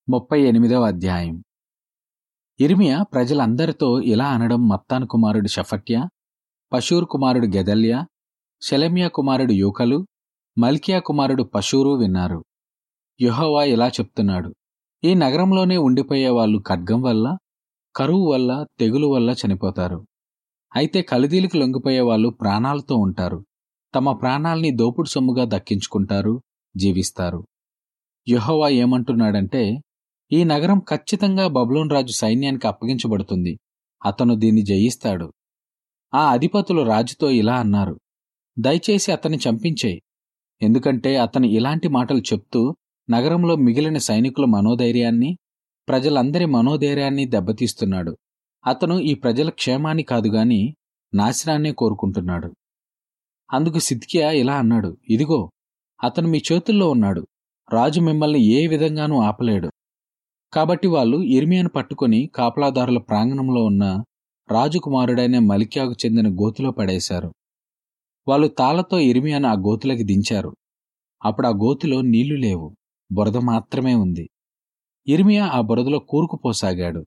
ముప్పై ఎనిమిదవ అధ్యాయం ఇర్మియా ప్రజలందరితో ఇలా అనడం మత్తాను కుమారుడు షఫట్య పషూర్ కుమారుడు గెదల్య షెలెమ్యా కుమారుడు యూకలు మల్కియా కుమారుడు పషూరు విన్నారు యెహోవా ఇలా చెప్తున్నాడు ఈ నగరంలోనే ఉండిపోయే వాళ్ళు ఖడ్గం వల్ల కరువు వల్ల తెగులు వల్ల చనిపోతారు అయితే కలుదీలకు లొంగిపోయే వాళ్ళు ప్రాణాలతో ఉంటారు తమ ప్రాణాల్ని దోపుడు సొమ్ముగా దక్కించుకుంటారు జీవిస్తారు యెహోవా ఏమంటున్నాడంటే ఈ నగరం ఖచ్చితంగా బబులోన్ రాజు సైన్యానికి అప్పగించబడుతుంది అతను దీన్ని జయిస్తాడు ఆ అధిపతులు రాజుతో ఇలా అన్నారు దయచేసి అతన్ని చంపించేయి ఎందుకంటే అతను ఇలాంటి మాటలు చెప్తూ నగరంలో మిగిలిన సైనికుల మనోధైర్యాన్ని ప్రజలందరి మనోధైర్యాన్ని దెబ్బతీస్తున్నాడు అతను ఈ ప్రజల క్షేమాన్ని కాదుగాని నాశనాన్నే కోరుకుంటున్నాడు అందుకు సిద్కియా ఇలా అన్నాడు ఇదిగో అతను మీ చేతుల్లో ఉన్నాడు రాజు మిమ్మల్ని ఏ విధంగానూ ఆపలేడు కాబట్టి వాళ్ళు ఇర్మియాను పట్టుకొని కాపలాదారుల ప్రాంగణంలో ఉన్న రాజకుమారుడైన మలిక్యాకు చెందిన గోతిలో పడేశారు వాళ్ళు తాళ్లతో ఇర్మియాను ఆ గోతులకి దించారు అప్పుడు ఆ గోతిలో నీళ్లు లేవు బురద మాత్రమే ఉంది ఇర్మియా ఆ బురదలో కూరుకుపోసాగాడు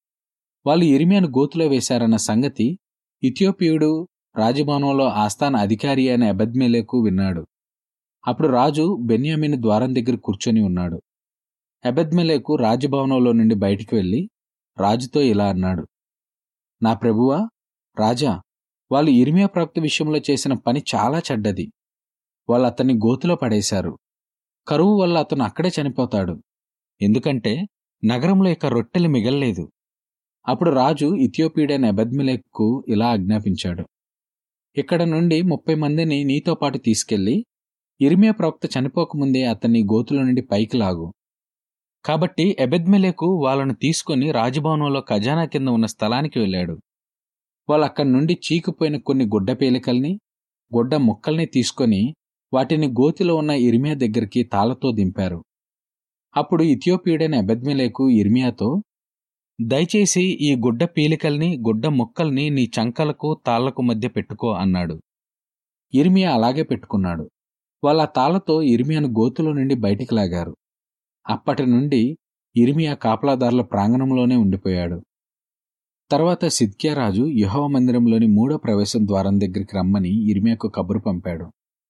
వాళ్ళు ఇర్మియాను గోతులో వేశారన్న సంగతి ఇథియోపియుడు రాజభవనంలో ఆస్థాన అధికారి అయిన ఎబద్మేలేకు విన్నాడు అప్పుడు రాజు బెన్యామిన్ ద్వారం దగ్గర కూర్చొని ఉన్నాడు ఎబెద్మెలేకు రాజభవనంలో నుండి బయటికి వెళ్ళి రాజుతో ఇలా అన్నాడు నా ప్రభువా రాజా వాళ్ళు ఇర్మియా ప్రవక్త విషయంలో చేసిన పని చాలా చెడ్డది వాళ్ళు అతన్ని గోతులో పడేశారు కరువు వల్ల అతను అక్కడే చనిపోతాడు ఎందుకంటే నగరంలో ఇక రొట్టెలు మిగల్లేదు అప్పుడు రాజు ఇథియోపియుడైన ఎబద్మిలేక్కు ఇలా ఆజ్ఞాపించాడు ఇక్కడ నుండి ముప్పై మందిని నీతో పాటు తీసుకెళ్లి ఇర్మియా ప్రవక్త చనిపోకముందే అతన్ని గోతుల నుండి పైకి లాగు కాబట్టి ఎబెద్మెలేకు వాళ్ళను తీసుకుని రాజభవనంలో ఖజానా కింద ఉన్న స్థలానికి వెళ్ళాడు వాళ్ళు అక్కడి నుండి చీకిపోయిన కొన్ని గుడ్డ పేలికల్ని గుడ్డ ముక్కల్ని తీసుకొని వాటిని గోతిలో ఉన్న ఇర్మియా దగ్గరికి తాళతో దింపారు అప్పుడు ఇథియోపియుడైన ఎబెద్మెలేకు ఇర్మియాతో దయచేసి ఈ గుడ్డ పీలికల్ని గుడ్డ ముక్కల్ని నీ చంకలకు తాళ్లకు మధ్య పెట్టుకో అన్నాడు ఇర్మియా అలాగే పెట్టుకున్నాడు వాళ్ళ తాళ్లతో ఇర్మియాను గోతులో నుండి బయటికి లాగారు అప్పటి నుండి ఇర్మియా కాపలాదారుల ప్రాంగణంలోనే ఉండిపోయాడు తర్వాత సిద్కియారాజు యహోవ మందిరంలోని మూడో ప్రవేశం ద్వారం దగ్గరికి రమ్మని ఇర్మియాకు కబురు పంపాడు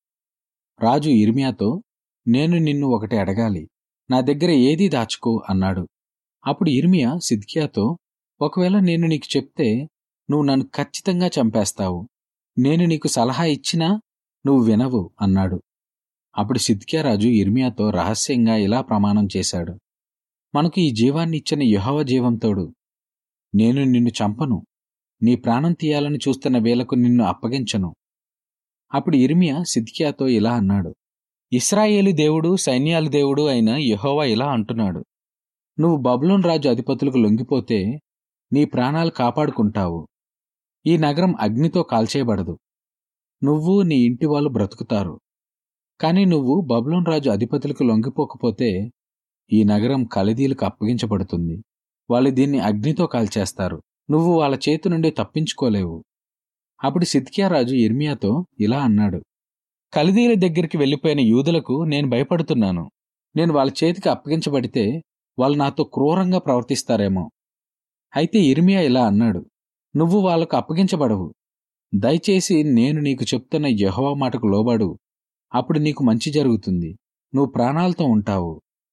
రాజు ఇర్మియాతో నేను నిన్ను ఒకటి అడగాలి నా దగ్గర ఏదీ దాచుకో అన్నాడు అప్పుడు ఇర్మియా సిద్కియాతో ఒకవేళ నేను నీకు చెప్తే నువ్వు నన్ను ఖచ్చితంగా చంపేస్తావు నేను నీకు సలహా ఇచ్చినా నువ్వు వినవు అన్నాడు అప్పుడు సిద్కియారాజు ఇర్మియాతో రహస్యంగా ఇలా ప్రమాణం చేశాడు మనకు ఈ జీవాన్ని ఇచ్చిన యహోవ జీవంతోడు నేను నిన్ను చంపను నీ ప్రాణం తీయాలని చూస్తున్న వేలకు నిన్ను అప్పగించను అప్పుడు ఇర్మియా సిద్కియాతో ఇలా అన్నాడు ఇస్రాయేలు దేవుడు సైన్యాల దేవుడు అయిన యహోవా ఇలా అంటున్నాడు నువ్వు బబులోన్ రాజు అధిపతులకు లొంగిపోతే నీ ప్రాణాలు కాపాడుకుంటావు ఈ నగరం అగ్నితో కాల్చేయబడదు నువ్వు నీ ఇంటి వాళ్ళు బ్రతుకుతారు కాని నువ్వు బబులోన్ రాజు అధిపతులకు లొంగిపోకపోతే ఈ నగరం కలదీలకు అప్పగించబడుతుంది వాళ్ళు దీన్ని అగ్నితో కాల్చేస్తారు నువ్వు వాళ్ళ చేతి నుండి తప్పించుకోలేవు అప్పుడు సిద్కియారాజు ఇర్మియాతో ఇలా అన్నాడు కలదీల దగ్గరికి వెళ్ళిపోయిన యూదులకు నేను భయపడుతున్నాను నేను వాళ్ళ చేతికి అప్పగించబడితే వాళ్ళు నాతో క్రూరంగా ప్రవర్తిస్తారేమో అయితే ఇర్మియా ఇలా అన్నాడు నువ్వు వాళ్ళకు అప్పగించబడవు దయచేసి నేను నీకు చెప్తున్న యహోవా మాటకు లోబడు అప్పుడు నీకు మంచి జరుగుతుంది నువ్వు ప్రాణాలతో ఉంటావు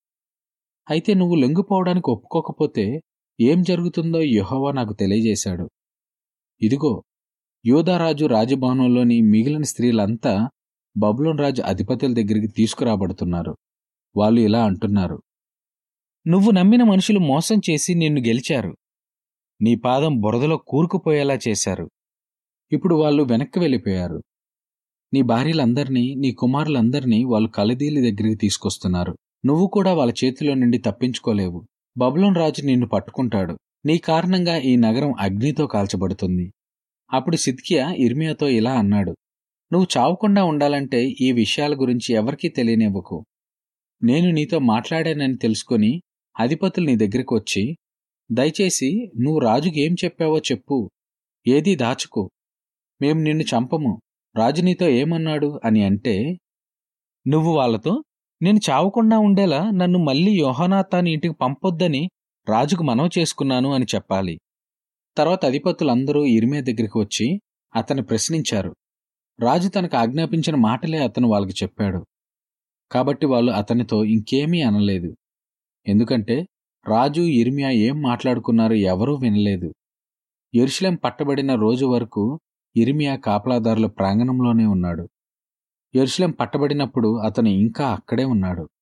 అయితే నువ్వు లొంగిపోవడానికి ఒప్పుకోకపోతే ఏం జరుగుతుందో యహోవా నాకు తెలియజేశాడు ఇదిగో యోధారాజు రాజభవనంలోని మిగిలిన స్త్రీలంతా బబులోన్ రాజు అధిపతుల దగ్గరికి తీసుకురాబడుతున్నారు వాళ్ళు ఇలా అంటున్నారు నువ్వు నమ్మిన మనుషులు మోసం చేసి నిన్ను గెలిచారు నీ పాదం బురదలో కూరుకుపోయేలా చేశారు ఇప్పుడు వాళ్ళు వెనక్కి వెళ్ళిపోయారు నీ భార్యలందరినీ నీ కుమారులందరినీ వాళ్ళు కలదీలి దగ్గరికి తీసుకొస్తున్నారు నువ్వు కూడా వాళ్ళ చేతిలో నుండి తప్పించుకోలేవు బబులోన్ రాజు నిన్ను పట్టుకుంటాడు నీ కారణంగా ఈ నగరం అగ్నితో కాల్చబడుతుంది అప్పుడు సిద్కియా ఇర్మియాతో ఇలా అన్నాడు నువ్వు చావకుండా ఉండాలంటే ఈ విషయాల గురించి ఎవరికీ తెలియనివ్వకు నేను నీతో మాట్లాడానని తెలుసుకొని అధిపతులు నీ దగ్గరికి వచ్చి దయచేసి నువ్వు రాజుకి ఏం చెప్పావో చెప్పు ఏదీ దాచుకో మేం నిన్ను చంపము రాజు నీతో ఏమన్నాడు అని అంటే నువ్వు వాళ్ళతో నేను చావకుండా ఉండేలా నన్ను మళ్ళీ యోహానాతాని ఇంటికి పంపొద్దని రాజుకు మనవి చేసుకున్నాను అని చెప్పాలి తర్వాత అధిపతులందరూ ఇర్మియా దగ్గరికి వచ్చి అతన్ని ప్రశ్నించారు రాజు తనకు ఆజ్ఞాపించిన మాటలే అతను వాళ్ళకి చెప్పాడు కాబట్టి వాళ్ళు అతనితో ఇంకేమీ అనలేదు ఎందుకంటే రాజు ఇర్మియా ఏం మాట్లాడుకున్నారో ఎవరూ వినలేదు ఎరుషలేం పట్టబడిన రోజు వరకు ఇర్మియా కాపలాదారుల ప్రాంగణంలోనే ఉన్నాడు ఎరుషలేం పట్టబడినప్పుడు అతను ఇంకా అక్కడే ఉన్నాడు